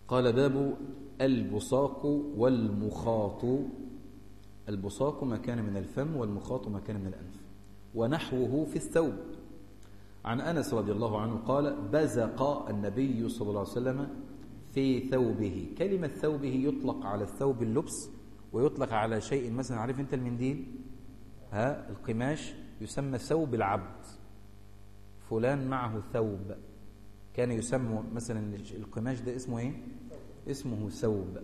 قال باب البصاق والمخاط البصاق ما كان من الفم والمخاط ما كان من الأنف ونحوه في الثوب عن أنس رضي الله عنه قال بزق النبي صلى الله عليه وسلم في ثوبه كلمة ثوبه يطلق على الثوب اللبس ويطلق على شيء مثلا عارف انت المنديل ها القماش يسمى ثوب العبد فلان معه ثوب كان يسمى مثلا القماش ده اسمه ايه اسمه ثوب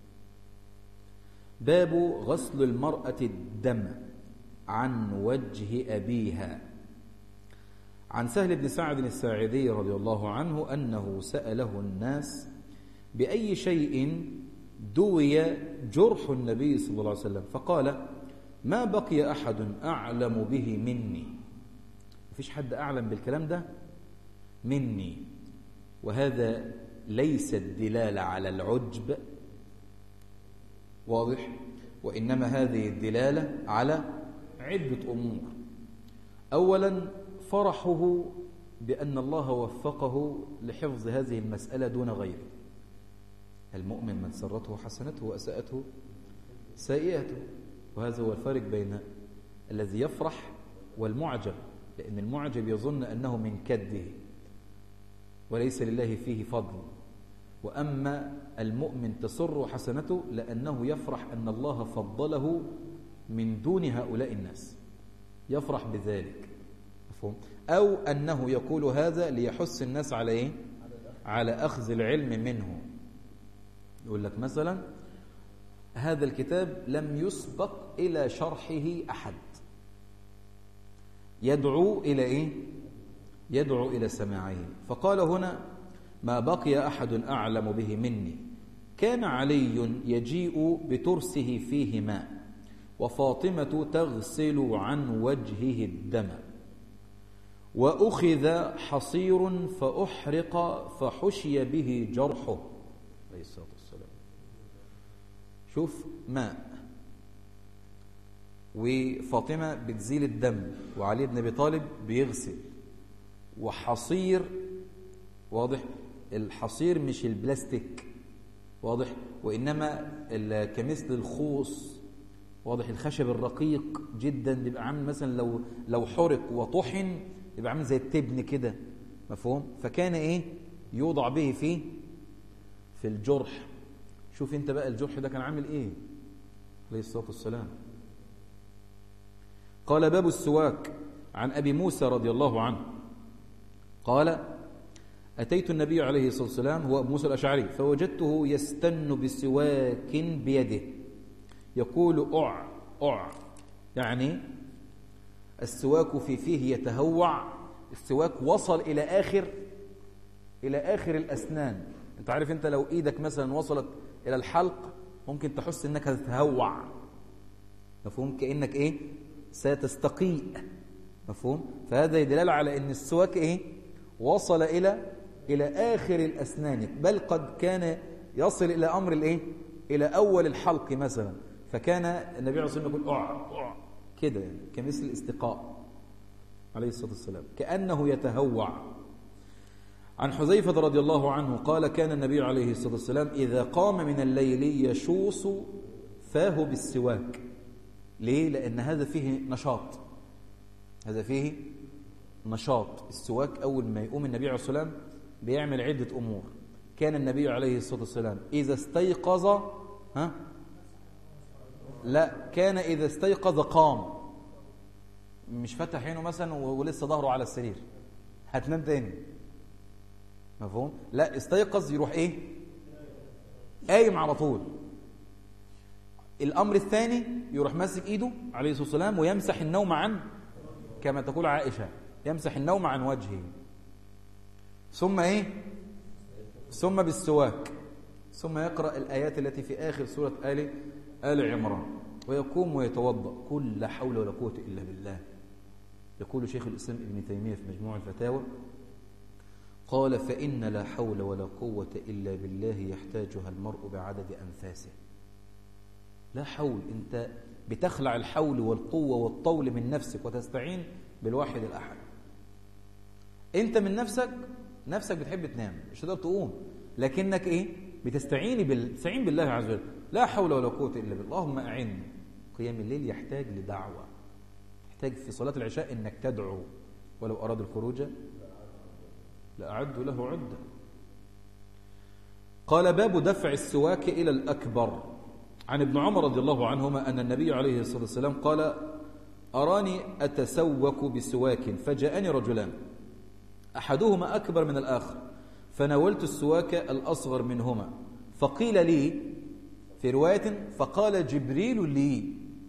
باب غسل المرأة الدم عن وجه أبيها عن سهل بن سعد الساعدي رضي الله عنه أنه سأله الناس بأي شيء دوي جرح النبي صلى الله عليه وسلم فقال ما بقي أحد أعلم به مني مفيش حد أعلم بالكلام ده مني وهذا ليس الدلالة على العجب واضح وإنما هذه الدلالة على عدة أمور أولا فرحه بأن الله وفقه لحفظ هذه المسألة دون غيره المؤمن من سرته حسنته وأساءته سيئته وهذا هو الفارق بين الذي يفرح والمعجب لأن المعجب يظن أنه من كده وليس لله فيه فضل وأما المؤمن تسر حسنته لأنه يفرح أن الله فضله من دون هؤلاء الناس يفرح بذلك مفهوم أو أنه يقول هذا ليحث الناس على إيه؟ على أخذ العلم منه يقول لك مثلا هذا الكتاب لم يسبق إلى شرحه أحد يدعو إلى إيه؟ يدعو إلى سماعه فقال هنا ما بقي أحد أعلم به مني كان علي يجيء بترسه فيه ماء وفاطمة تغسل عن وجهه الدم وأخذ حصير فأحرق فحشي به جرحه عليه الصلاة والسلام شوف ماء وفاطمة بتزيل الدم وعلي بن أبي طالب بيغسل وحصير واضح الحصير مش البلاستيك واضح وإنما كمثل الخوص واضح الخشب الرقيق جدا بيبقى عامل مثلا لو لو حرق وطحن يبقى عامل زي التبن كده مفهوم فكان ايه يوضع به في في الجرح شوف انت بقى الجرح ده كان عامل ايه عليه الصلاه والسلام قال باب السواك عن ابي موسى رضي الله عنه قال أتيت النبي عليه الصلاة والسلام هو أبو موسى الأشعري فوجدته يستن بسواك بيده يقول أع أع يعني السواك في فيه يتهوع السواك وصل إلى آخر إلى آخر الأسنان أنت عارف أنت لو إيدك مثلا وصلت إلى الحلق ممكن تحس أنك هتتهوع مفهوم كأنك إيه ستستقيء مفهوم فهذا يدل على أن السواك إيه وصل إلى إلى آخر الأسنان بل قد كان يصل إلى أمر الإيه إلى أول الحلق مثلا فكان النبي عليه الصلاة والسلام يقول أع أع كده يعني كمثل الاستقاء عليه الصلاة والسلام كأنه يتهوع عن حذيفة رضي الله عنه قال كان النبي عليه الصلاة والسلام إذا قام من الليل يشوص فاه بالسواك ليه؟ لأن هذا فيه نشاط هذا فيه نشاط السواك أول ما يقوم النبي عليه الصلاة والسلام بيعمل عدة أمور كان النبي عليه الصلاة والسلام إذا استيقظ ها لا كان إذا استيقظ قام مش فتح عينه مثلا ولسه ظهره على السرير هتنام تاني مفهوم لا استيقظ يروح ايه قايم على طول الامر الثاني يروح ماسك ايده عليه الصلاه والسلام ويمسح النوم عن كما تقول عائشه يمسح النوم عن وجهه ثم ايه ثم بالسواك ثم يقرا الايات التي في اخر سوره ال ال عمران ويقوم ويتوضا كل لا حول ولا قوه الا بالله يقول شيخ الاسلام ابن تيميه في مجموع الفتاوى قال فإن لا حول ولا قوة إلا بالله يحتاجها المرء بعدد أنفاسه لا حول أنت بتخلع الحول والقوة والطول من نفسك وتستعين بالواحد الأحد أنت من نفسك نفسك بتحب تنام مش تقدر تقوم لكنك إيه بتستعيني بال... بتستعين بالله عز وجل لا حول ولا قوة إلا بالله اللهم أعني قيام الليل يحتاج لدعوة يحتاج في صلاة العشاء إنك تدعو ولو أراد الخروج لأعد له عدة قال باب دفع السواك إلى الأكبر عن ابن عمر رضي الله عنهما أن النبي عليه الصلاة والسلام قال أراني أتسوك بسواك فجاءني رجلان أحدهما أكبر من الآخر فناولت السواك الأصغر منهما فقيل لي في رواية فقال جبريل لي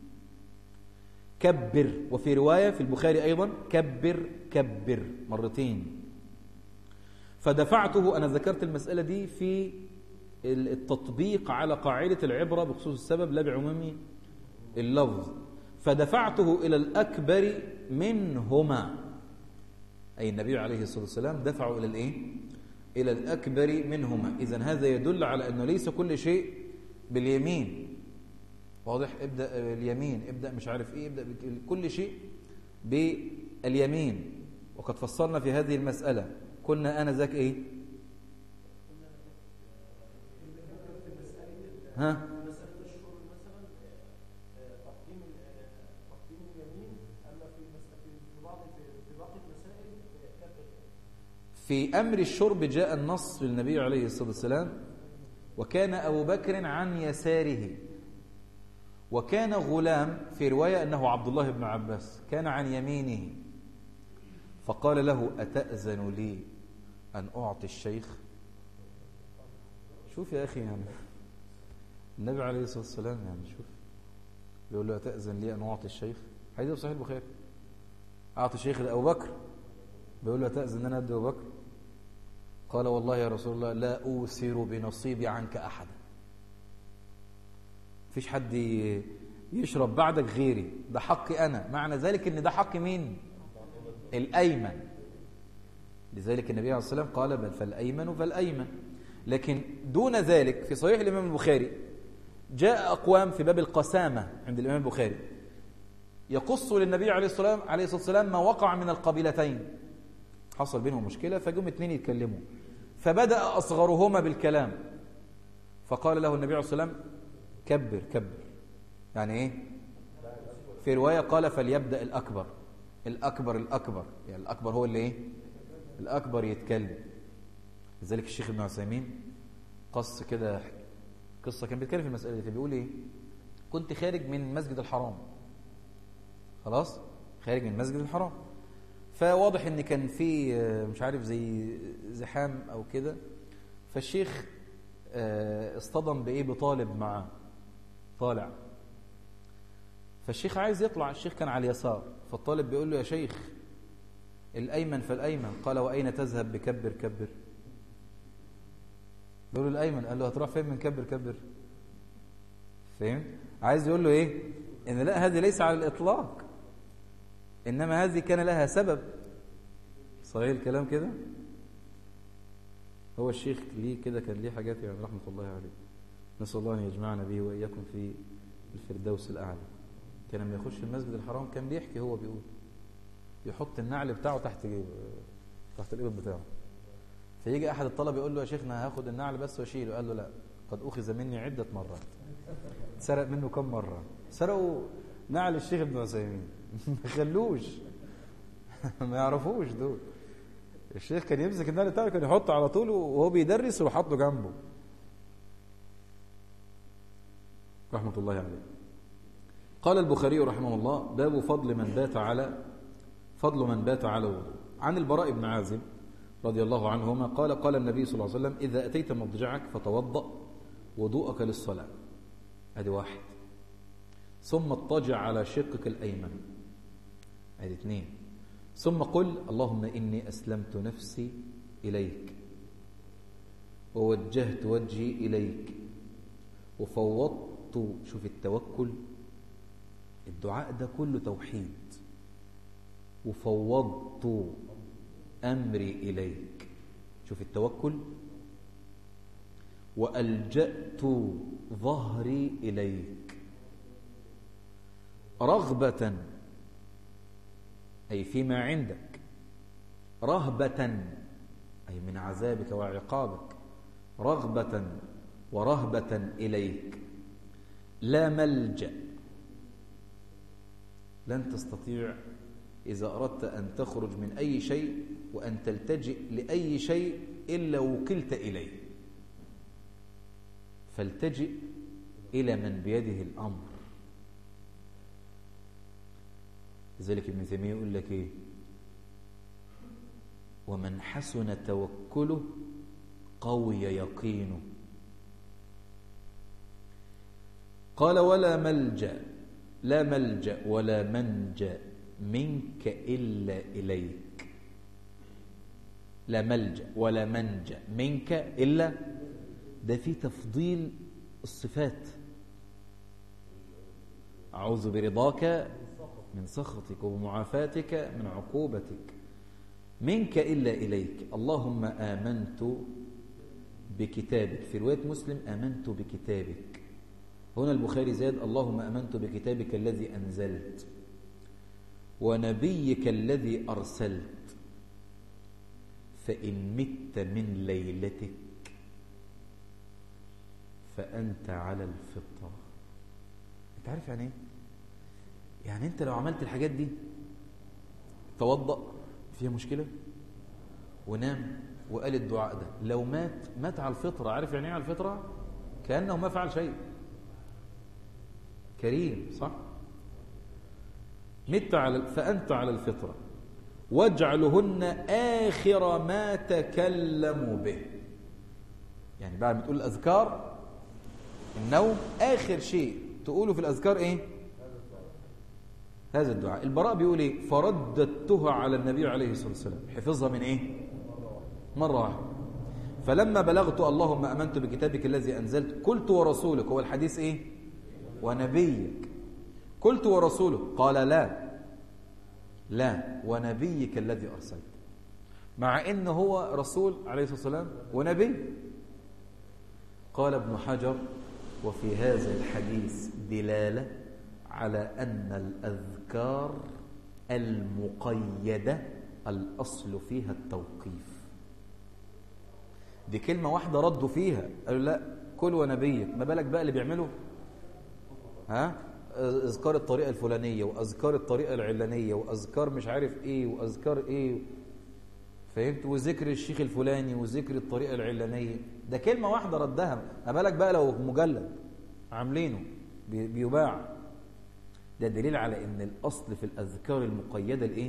كبر وفي رواية في البخاري أيضا كبر كبر مرتين فدفعته أنا ذكرت المسألة دي في التطبيق على قاعدة العبرة بخصوص السبب لا بعموم اللفظ فدفعته إلى الأكبر منهما أي النبي عليه الصلاة والسلام دفعوا إلى الإيه؟ إلى الأكبر منهما إذا هذا يدل على أنه ليس كل شيء باليمين واضح ابدأ اليمين ابدأ مش عارف إيه ابدأ كل شيء باليمين وقد فصلنا في هذه المسألة كنا أنا ذاك إيه ها في أمر الشرب جاء النص للنبي عليه الصلاة والسلام وكان أبو بكر عن يساره وكان غلام في رواية أنه عبد الله بن عباس كان عن يمينه فقال له أتأذن لي أن أعطي الشيخ شوف يا أخي يعني النبي عليه الصلاة والسلام يعني شوف بيقول له أتأذن لي أن أعطي الشيخ حديث في صحيح البخاري أعطي الشيخ لأبو بكر بيقول له أتأذن أن أنا أدي أبو بكر قال والله يا رسول الله لا أوسر بنصيبي عنك أحدا فيش حد يشرب بعدك غيري ده حقي أنا معنى ذلك أن ده حق مين الأيمن لذلك النبي عليه الصلاة والسلام قال بل فالأيمن فالأيمن لكن دون ذلك في صحيح الإمام البخاري جاء أقوام في باب القسامة عند الإمام البخاري يقص للنبي عليه الصلاة والسلام ما وقع من القبيلتين حصل بينهم مشكلة فجم اتنين يتكلموا فبدأ أصغرهما بالكلام فقال له النبي عليه الصلاة والسلام كبر كبر يعني ايه في رواية قال فليبدأ الأكبر الأكبر الأكبر يعني الأكبر هو اللي ايه الأكبر يتكلم لذلك الشيخ ابن عثيمين قص كده قصة كان بيتكلم في المسألة دي بيقول ايه كنت خارج من مسجد الحرام خلاص خارج من مسجد الحرام فواضح ان كان في مش عارف زي زحام او كده فالشيخ اصطدم بايه بطالب معاه طالع فالشيخ عايز يطلع الشيخ كان على اليسار فالطالب بيقول له يا شيخ الأيمن فالأيمن قال وأين تذهب بكبر كبر بيقول له الأيمن قال له هتروح فين من كبر كبر فهم عايز يقول له ايه ان لا هذه ليس على الإطلاق إنما هذه كان لها سبب صحيح الكلام كده هو الشيخ ليه كده كان ليه حاجات يعني رحمة الله عليه نسأل الله أن يجمعنا به وإياكم في الفردوس الأعلى كان لما يخش المسجد الحرام كان بيحكي هو بيقول يحط النعل بتاعه تحت جيبه تحت الإبط بتاعه فيجي أحد الطلبة يقول له يا شيخنا هاخد النعل بس واشيله قال له لا قد أخذ مني عدة مرات سرق منه كم مرة سرقوا نعل الشيخ ابن عثيمين ما خلوش ما يعرفوش دول الشيخ كان يمسك النعل بتاعه كان يحطه على طول وهو بيدرس وحطه جنبه رحمة الله عليه قال البخاري رحمه الله باب فضل من بات على فضل من بات على وضوء عن البراء بن عازب رضي الله عنهما قال قال النبي صلى الله عليه وسلم إذا أتيت مضجعك فتوضأ وضوءك للصلاة ادي واحد ثم اضطجع على شقك الأيمن ادي اثنين ثم قل اللهم إني أسلمت نفسي إليك ووجهت وجهي إليك وفوضت شوف التوكل الدعاء ده كله توحيد وفوضت أمري إليك شوف التوكل وألجأت ظهري إليك رغبة أي فيما عندك رهبة أي من عذابك وعقابك رغبة ورهبة إليك لا ملجأ لن تستطيع إذا أردت أن تخرج من أي شيء وأن تلتجئ لأي شيء إلا وكلت إليه فالتجئ إلى من بيده الأمر لذلك ابن تيمية يقول لك إيه ومن حسن توكله قوي يقينه قال ولا ملجأ لا ملجأ ولا منجأ منك إلا إليك لا ملجأ ولا منجأ منك إلا ده في تفضيل الصفات أعوذ برضاك من سخطك وبمعافاتك من عقوبتك منك إلا إليك اللهم آمنت بكتابك في رواية مسلم آمنت بكتابك هنا البخاري زاد اللهم أمنت بكتابك الذي أنزلت ونبيك الذي أرسلت فإن مت من ليلتك فأنت على الفطرة أنت عارف يعني إيه؟ يعني أنت لو عملت الحاجات دي توضأ فيها مشكلة ونام وقال الدعاء ده لو مات مات على الفطرة عارف يعني ايه على الفطرة كأنه ما فعل شيء كريم صح مت على فأنت على الفطرة واجعلهن آخر ما تكلموا به يعني بعد ما تقول الأذكار النوم آخر شيء تقوله في الأذكار إيه هذا الدعاء البراء بيقول إيه فرددتها على النبي عليه الصلاة والسلام حفظها من إيه مرة واحدة فلما بلغت اللهم أمنت بكتابك الذي أنزلت قلت ورسولك هو الحديث إيه ونبيك قلت ورسولك قال لا لا ونبيك الذي أرسلت مع إنه هو رسول عليه الصلاة والسلام ونبي قال ابن حجر وفي هذا الحديث دلالة على أن الأذكار المقيدة الأصل فيها التوقيف دي كلمة واحدة ردوا فيها قالوا لا كل ونبيك ما بالك بقى اللي بيعمله ها اذكار الطريقة الفلانية واذكار الطريقة العلانية واذكار مش عارف ايه واذكار ايه فهمت وذكر الشيخ الفلاني وذكر الطريقة العلانية ده كلمة واحدة ردها ما بالك بقى لو مجلد عاملينه بيباع ده دليل على ان الاصل في الاذكار المقيدة الايه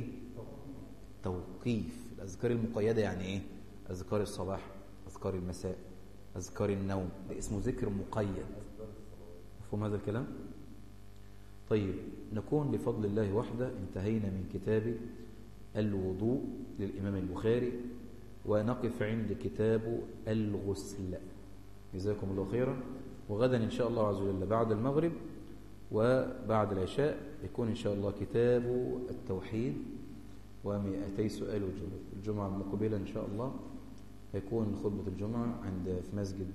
توقيف الاذكار المقيدة يعني ايه اذكار الصباح اذكار المساء اذكار النوم ده اسمه ذكر مقيد مفهوم هذا الكلام طيب نكون بفضل الله وحده انتهينا من كتاب الوضوء للإمام البخاري ونقف عند كتاب الغسل جزاكم الله خيرا وغدا إن شاء الله عز وجل بعد المغرب وبعد العشاء يكون إن شاء الله كتاب التوحيد ومئتي سؤال وجواب الجمعة المقبلة إن شاء الله هيكون خطبة الجمعة عند في مسجد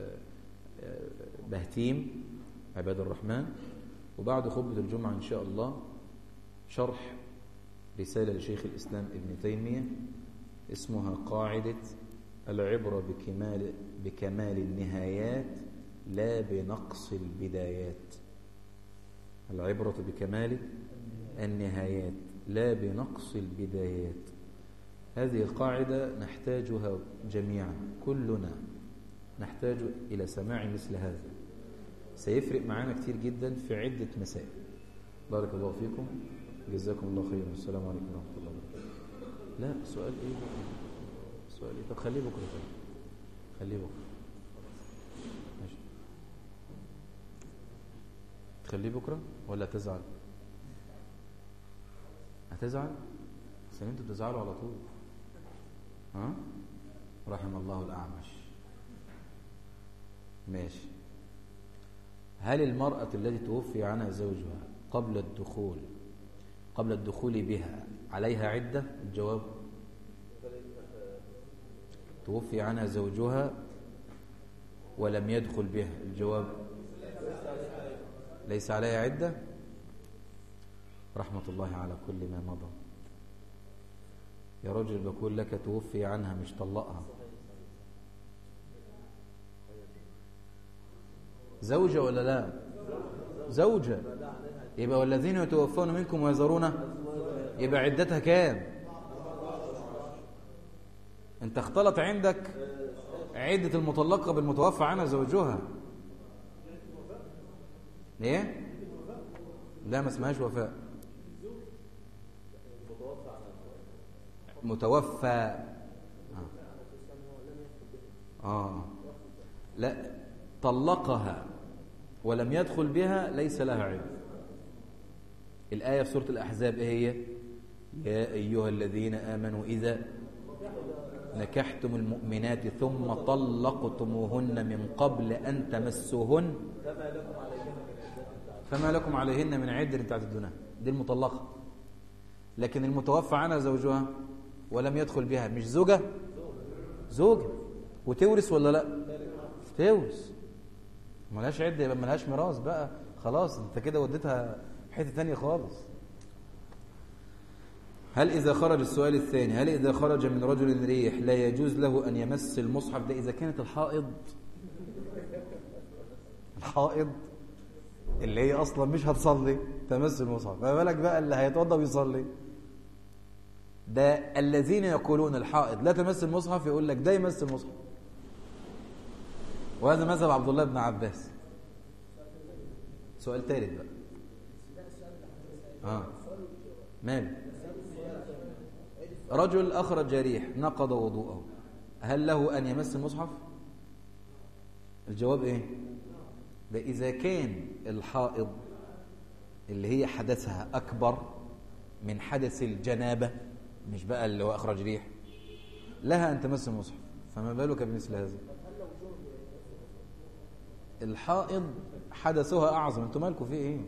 بهتيم عباد الرحمن وبعد خطبة الجمعة إن شاء الله شرح رسالة لشيخ الإسلام ابن تيمية اسمها قاعدة العبرة بكمال, بكمال النهايات لا بنقص البدايات العبرة بكمال النهايات لا بنقص البدايات هذه القاعدة نحتاجها جميعا كلنا نحتاج إلى سماع مثل هذا سيفرق معنا كتير جدا في عدة مسائل بارك الله فيكم جزاكم الله خيرا السلام عليكم ورحمة الله وبركاته لا سؤال ايه سؤال ايه طب خليه بكرة طيب خليه بكرة ماشي تخليه بكرة ولا تزعل هتزعل بس انتوا بتزعلوا على طول ها رحم الله الأعمش ماشي هل المرأة التي توفي عنها زوجها قبل الدخول قبل الدخول بها عليها عدة الجواب توفي عنها زوجها ولم يدخل بها الجواب ليس عليها عدة رحمة الله على كل ما مضى يا رجل بقول لك توفي عنها مش طلقها زوجة ولا لا زوجة يبقى والذين يتوفون منكم ويذرون يبقى عدتها كام انت اختلط عندك عدة المطلقة بالمتوفى عنها زوجها ايه لا ما اسمهاش وفاء متوفى آه. آه. لا طلقها ولم يدخل بها ليس لها عدة الآية في سورة الأحزاب إيه هي يا أيها الذين آمنوا إذا نكحتم المؤمنات ثم طلقتموهن من قبل أن تمسوهن فما لكم عليهن من عدة تعتدونها دي المطلقة لكن المتوفى عنها زوجها ولم يدخل بها مش زوجة زوجة وتورث ولا لا تورث ملهاش عدة يبقى ملهاش ميراث بقى خلاص انت كده وديتها حته ثانيه خالص هل إذا خرج السؤال الثاني هل إذا خرج من رجل ريح لا يجوز له أن يمس المصحف ده إذا كانت الحائض الحائض اللي هي أصلا مش هتصلي تمس المصحف ما بالك بقى اللي هيتوضى ويصلي ده الذين يقولون الحائض لا تمس المصحف يقول لك ده يمس المصحف وهذا مذهب عبد الله بن عباس سؤال ثالث بقى اه مال رجل أخرج ريح نقض وضوءه هل له أن يمس المصحف الجواب إيه ده إذا كان الحائض اللي هي حدثها أكبر من حدث الجنابة مش بقى اللي هو أخرج ريح لها أن تمس المصحف فما بالك بمثل هذا الحائض حدثها أعظم انتوا مالكم فيه إيه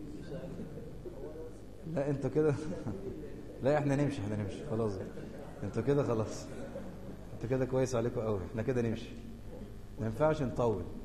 لا انتوا كده لا احنا نمشي احنا نمشي خلاص انتوا كده خلاص انتوا كده كويس عليكم قوي احنا كده نمشي ما ينفعش نطول